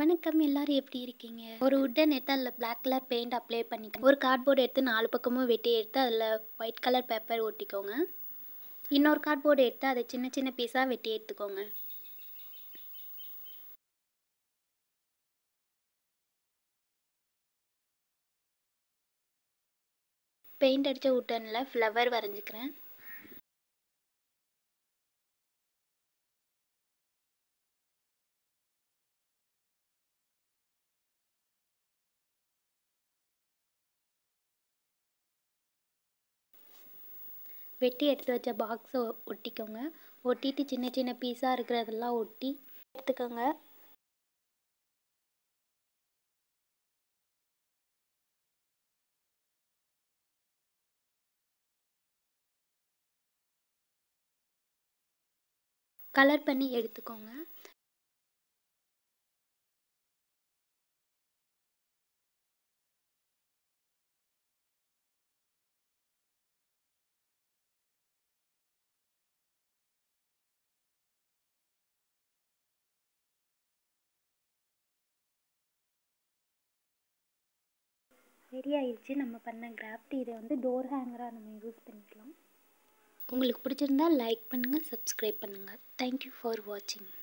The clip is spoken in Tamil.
வணக்கம் எல்லாரும் எப்படி இருக்கீங்க ஒரு உட்டன் எடுத்து அதில் பிளாக் கலர் பெயிண்ட் அப்ளை பண்ணிக்கோங்க ஒரு கார்ட்போர்டு எடுத்து நாலு பக்கமும் வெட்டி எடுத்து அதில் ஒயிட் கலர் பேப்பர் ஒட்டிக்கோங்க இன்னொரு கார்ட்போர்டு எடுத்து அதை சின்ன சின்ன பீஸாக வெட்டி எடுத்துக்கோங்க பெயிண்ட் அடித்த உட்டனில் ஃப்ளவர் வரைஞ்சிக்கிறேன் வெட்டி எடுத்து வச்ச பாக்ஸை ஒட்டிக்கோங்க ஒட்டிட்டு சின்ன சின்ன பீஸாக இருக்கிறதெல்லாம் ஒட்டி எடுத்துக்கோங்க கலர் பண்ணி எடுத்துக்கோங்க ரெடி ஆயிடுச்சு நம்ம பண்ண கிராஃப்ட் இதை வந்து டோர் ஹேங்கராக நம்ம யூஸ் பண்ணிக்கலாம் உங்களுக்கு பிடிச்சிருந்தா லைக் பண்ணுங்கள் சப்ஸ்கிரைப் பண்ணுங்கள் தேங்க்யூ ஃபார் வாட்சிங்